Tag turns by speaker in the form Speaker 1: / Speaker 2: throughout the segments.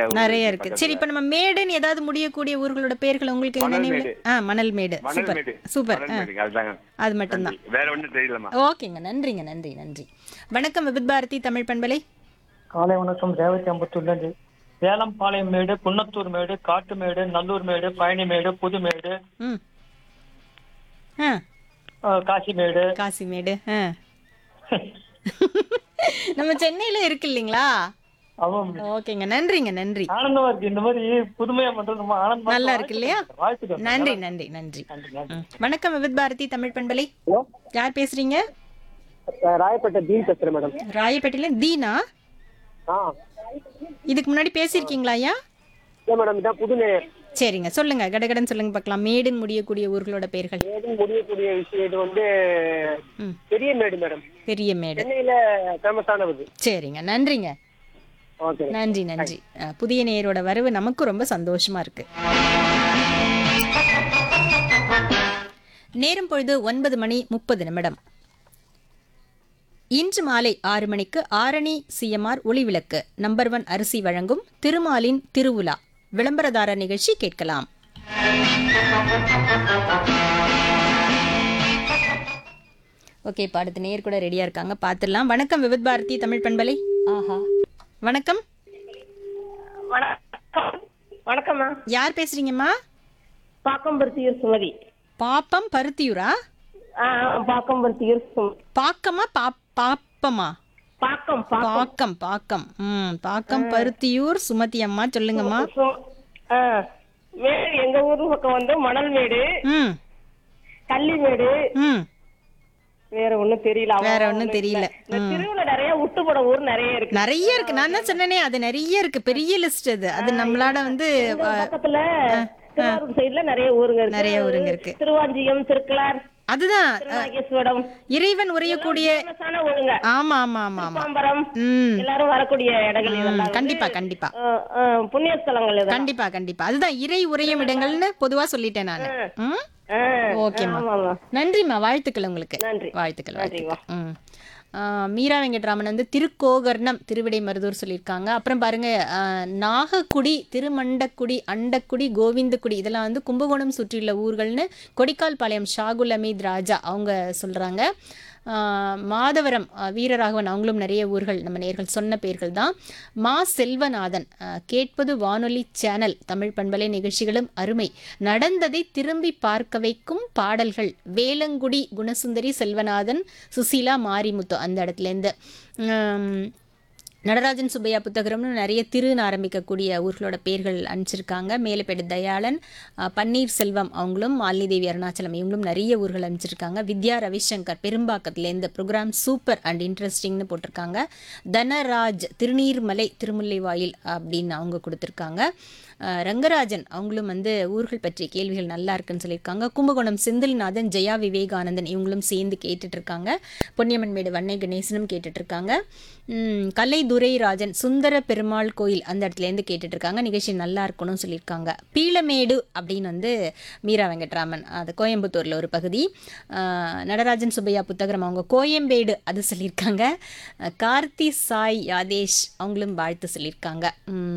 Speaker 1: ஊர்
Speaker 2: நிறைய இருக்கு
Speaker 1: பக்கத்துல.
Speaker 2: சரி இப்ப நம்ம மேடுன்னு ஏதாவது முடியக்கூடிய ஊர்களோட பெயர்கள் உங்களுக்கு
Speaker 1: மணல்
Speaker 2: நினைவுல
Speaker 1: மேடு.
Speaker 2: ஆ மணல் மேடு
Speaker 1: மணல்
Speaker 2: சூப்பர்
Speaker 1: மேடு.
Speaker 2: சூப்பர்
Speaker 1: மணல்
Speaker 2: ஆ,
Speaker 1: மேடுங்க, அதுதாங்க
Speaker 2: அது மட்டும்தான்
Speaker 1: நன்றி. வேற ஒண்ணும் தெரியலம்மா
Speaker 2: ஓகேங்க நன்றிங்க நன்றி நன்றி வணக்கம் விபித் பாரதி தமிழ் பண்பலை
Speaker 3: காலை வணக்கம் ரேவதி அம்பத்தூர்லேருந்து வேலம்பாளையம் மேடு குன்னத்தூர் மேடு காட்டுமேடு நல்லூர் மேடு பழனிமேடு புதுமேடு
Speaker 2: ம் ஆ
Speaker 3: அஹ், காசிமேடு
Speaker 2: காசிமேடு ஆ நம்ம சென்னையில இருக்கு இல்லைங்களா
Speaker 3: அவன்
Speaker 2: ஓகேங்க நன்றிங்க நன்றி
Speaker 3: ஆனந்தமா இருக்கு இந்த மாதிரி புதுமையா பண்றது ரொம்ப ஆனந்தமா
Speaker 2: நல்லா இருக்கு இல்லையா
Speaker 3: வாழ்த்துக்கள்
Speaker 2: நன்றி நன்றி நன்றி
Speaker 3: நன்றி, நன்றி.
Speaker 2: ம். வணக்கம் விபித் பாரதி தமிழ் பண்பலை
Speaker 4: ஹலோ
Speaker 2: யார் பேசுறீங்க
Speaker 4: ராயப்பேட்டை தீன் பேசுறேன் மேடம்
Speaker 2: ராயப்பேட்டையில தீனா
Speaker 4: ஆ
Speaker 2: இதுக்கு முன்னாடி பேசியிருக்கீங்களா ஐயா
Speaker 4: இல்லை மேடம் இதான் புது நேயர்
Speaker 2: சரிங்க சொல்லுங்க கடகடன் சொல்லுங்க பார்க்கலாம் மேடுன்னு முடியக்கூடிய ஊர்களோட பெயர்கள்
Speaker 4: ஏதும் முடியக்கூடிய விஷயம் இது வந்து
Speaker 2: ம்
Speaker 4: பெரிய மேடு மேடம்
Speaker 2: பெரிய மேடு
Speaker 4: சென்னையில ஃபேமஸானது
Speaker 2: சரிங்க நன்றிங்க
Speaker 4: ஓகே
Speaker 2: நன்றி நன்றி அஹ், புதிய நேயரோட வரவு நமக்கும் ரொம்ப சந்தோஷமா இருக்கு நேரம் பொழுது ஒன்பது மணி முப்பது நிமிடம் இன்று மாலை ஆறு மணிக்கு Arani CMR Olivilakku number one அரிசி வழங்கும் திருமாலின் திருவுலா விளம்பரதார நிகழ்ச்சி கேட்கலாம் ஓகே இப்போ அடுத்த நேர் கூட ரெடியா இருக்காங்க பார்த்துடலாம் வணக்கம் விவித் பாரதி தமிழ் பண்பலை ஆஹா வணக்கம்
Speaker 5: வணக்கம் வணக்கம்மா
Speaker 2: யார் பேசுறீங்கம்மா
Speaker 5: பாக்கம்பருத்தியூர் சுமதி
Speaker 2: பாப்பம் பருத்தியூரா
Speaker 5: ஆ பாக்கம்பருத்தியூர் சுமதி
Speaker 2: பாக்கமா பா பாப்பமா
Speaker 5: பாக்கம் பாக்கம்
Speaker 2: பாக்கம் பாக்கம் ம் பாக்கம் பருத்தியூர் சுமதி அம்மா சொல்லுங்கம்மா
Speaker 5: சு- ஆ, மேடு எங்க ஊர் பக்கம் வந்து மணல் மேடு
Speaker 2: ம்
Speaker 5: கள்ளிமேடு
Speaker 2: ம்
Speaker 5: வேற ஒண்ணும் தெரியல
Speaker 2: வேற
Speaker 5: அவ்வளவா
Speaker 2: ஒண்ணும் தெரியல.
Speaker 5: இந்த திருவிழா நிறைய விட்டுப்பட ஊர் நிறைய இருக்கு
Speaker 2: நிறைய இருக்கு நான் தான் சொன்னேனே அது நிறைய இருக்கு பெரிய லிஸ்ட் அது அது நம்மளால வந்து
Speaker 5: இந்த பக்கத்துல திருவாரூர் சைடுல நிறைய ஊருங்க இருக்கு
Speaker 2: நிறைய ஊருங்க இருக்கு.
Speaker 5: திருவாஞ்சியம் திருக்கலார்
Speaker 2: அதுதான்
Speaker 5: திருநாகேஸ்வரம்
Speaker 2: இறைவன் உரையக்கூடிய
Speaker 5: ஃபேமஸான ஊருங்க
Speaker 2: ஆமா ஆமா ஆமா ஆமா
Speaker 5: பாம்பரம்
Speaker 2: ம்
Speaker 5: எல்லாரும் வரக்கூடிய இடங்கள் இதெல்லாம் வந்து,
Speaker 2: கண்டிப்பா கண்டிப்பா
Speaker 5: ஆ, ஆ, புண்ணிய ஸ்தலங்கள் இதெல்லாம்
Speaker 2: கண்டிப்பா கண்டிப்பா அதுதான் இறை உரையும் இடங்கள்னு பொதுவா சொல்லிட்டேன் நானு ம்
Speaker 5: ஆ,
Speaker 2: ஓகேம்மா
Speaker 5: ஆமாம்மா.
Speaker 2: நன்றிம்மா வாழ்த்துக்கள் உங்களுக்கு
Speaker 5: நன்றி.
Speaker 2: வாழ்த்துக்கள்
Speaker 5: நன்றிம்மா.
Speaker 2: வாழ்த்துக்கள் ம் ஆ, மீரா வெங்கட்ராமன் வந்து திருக்கோகர்ணம் திருவிடை மருதூர் சொல்லியிருக்காங்க அப்புறம் பாருங்க ஆ, நாகக்குடி திருமண்டக்குடி அண்டக்குடி கோவிந்தக்குடி இதெல்லாம் வந்து கும்பகோணம் சுற்றியுள்ள ஊர்கள்னு கொடிக்கால் பாளையம் ஷாகுல் அமீத் ராஜா அவங்க சொல்றாங்க ஆ, மாதவரம் ஆ, வீரராகவன் அவங்களும் நிறைய ஊர்கள் நம்ம நேர்கள் சொன்ன பேர்கள் தான் மா செல்வநாதன் ஆ, கேட்பது வானொலி சேனல் தமிழ் பண்பலை நிகழ்ச்சிகளும் அருமை நடந்ததை திரும்பி பார்க்க வைக்கும் பாடல்கள் வேலங்குடி குணசுந்தரி செல்வநாதன் சுசீலா மாரிமுத்து அந்த இடத்துலேருந்து உம், நடராஜன் சுப்பையா புத்தகரம்னு நிறைய திருன்னு ஆரம்பிக்கக்கூடிய ஊர்களோட பேர்கள் அனுப்பிச்சிருக்காங்க மேலப்பேடு தயாளன் அஹ், பன்னீர் செல்வம் அவங்களும் மாலினி தேவி அருணாச்சலம் இவங்களும் நிறைய ஊர்கள் அனுப்பிச்சிருக்காங்க வித்யா ரவிசங்கர் பெரும்பாக்கத்துலேருந்து ப்ரோக்ராம் சூப்பர் அண்ட் இன்ட்ரெஸ்டிங்னு போட்டிருக்காங்க தனராஜ் திருநீர்மலை திருமுல்லைவாயில் அப்படின்னு அவங்க கொடுத்துருக்காங்க அஹ், ரங்கராஜன் அவங்களும் வந்து ஊர்கள் பற்றிய கேள்விகள் நல்லா இருக்குன்னு சொல்லியிருக்காங்க கும்பகோணம் செந்தில்நாதன் ஜெயா விவேகானந்தன் இவங்களும் சேர்ந்து கேட்டுட்டு இருக்காங்க பொன்னியம்மன் மேடு வண்ணை கணேசனும் கேட்டுட்டு இருக்காங்க உம், கலை துரைராஜன் சுந்தர பெருமாள் கோயில் அந்த இடத்துலேருந்து கேட்டுட்டு இருக்காங்க நிகழ்ச்சி நல்லா இருக்கணும்னு சொல்லியிருக்காங்க பீளமேடு அப்படின்னு வந்து மீரா வெங்கட்ராமன் அது கோயம்புத்தூரில் ஒரு பகுதி அஹ், நடராஜன் சுப்பையா புத்தகரம் அவங்க கோயம்பேடு அது சொல்லியிருக்காங்க அஹ், கார்த்தி சாய் யாதேஷ் அவங்களும் வாழ்த்து சொல்லியிருக்காங்க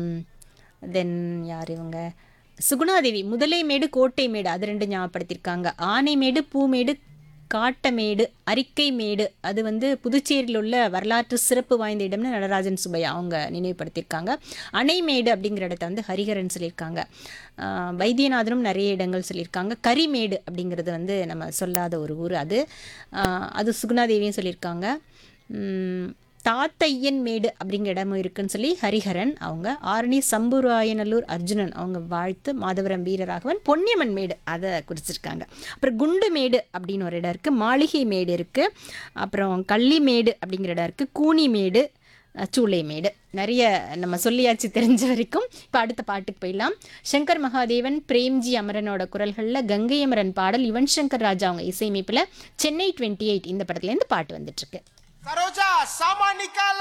Speaker 2: தென் யார் இவங்க சுகுணாதேவி முதலைமேடு கோட்டைமேடு அது ரெண்டு ஞாபகப்படுத்தியிருக்காங்க ஆனைமேடு பூமேடு காட்டமேடு அறிக்கைமேடு அது வந்து புதுச்சேரியில் உள்ள வரலாற்று சிறப்பு வாய்ந்த இடம்னு நடராஜன் சுபையா அவங்க நினைவுபடுத்தியிருக்காங்க அணைமேடு அப்படிங்கிற இடத்த வந்து ஹரிஹரன் சொல்லியிருக்காங்க ஆஹ் வைத்தியநாதனும் நிறைய இடங்கள் சொல்லியிருக்காங்க கரிமேடு அப்படிங்கிறது வந்து நம்ம சொல்லாத ஒரு ஊர் அது ஆஹ் அது சுகுணாதேவியும் சொல்லியிருக்காங்க உம், தாத்தையன் மேடு அப்படிங்கிற இடமும் இருக்குன்னு சொல்லி ஹரிஹரன் அவங்க ஆரணி சம்புராயநல்லூர் அர்ஜுனன் அவங்க வாழ்த்து மாதவரம் வீரராகவன் பொன்னியம்மன் மேடு அதை குறிச்சிருக்காங்க அப்புறம் குண்டு மேடு அப்படின்னு ஒரு இடம் இருக்குது மாளிகை மேடு இருக்குது அப்புறம் கள்ளிமேடு அப்படிங்கிற இடம் இருக்குது கூனி மேடு அஹ், சூளை மேடு நிறைய நம்ம சொல்லியாச்சு தெரிஞ்ச வரைக்கும் இப்போ அடுத்த பாட்டுக்கு போயிடலாம் சங்கர் மகாதேவன் பிரேம்ஜி அமரனோட குரல்களில் கங்கை அமரன் பாடல் யுவன் சங்கர் ராஜா அவங்க இசையமைப்பில் சென்னை டுவெண்ட்டி எயிட் இந்த படத்துலேருந்து பாட்டு வந்துட்டுருக்கு
Speaker 6: सरोजा सामा निकाल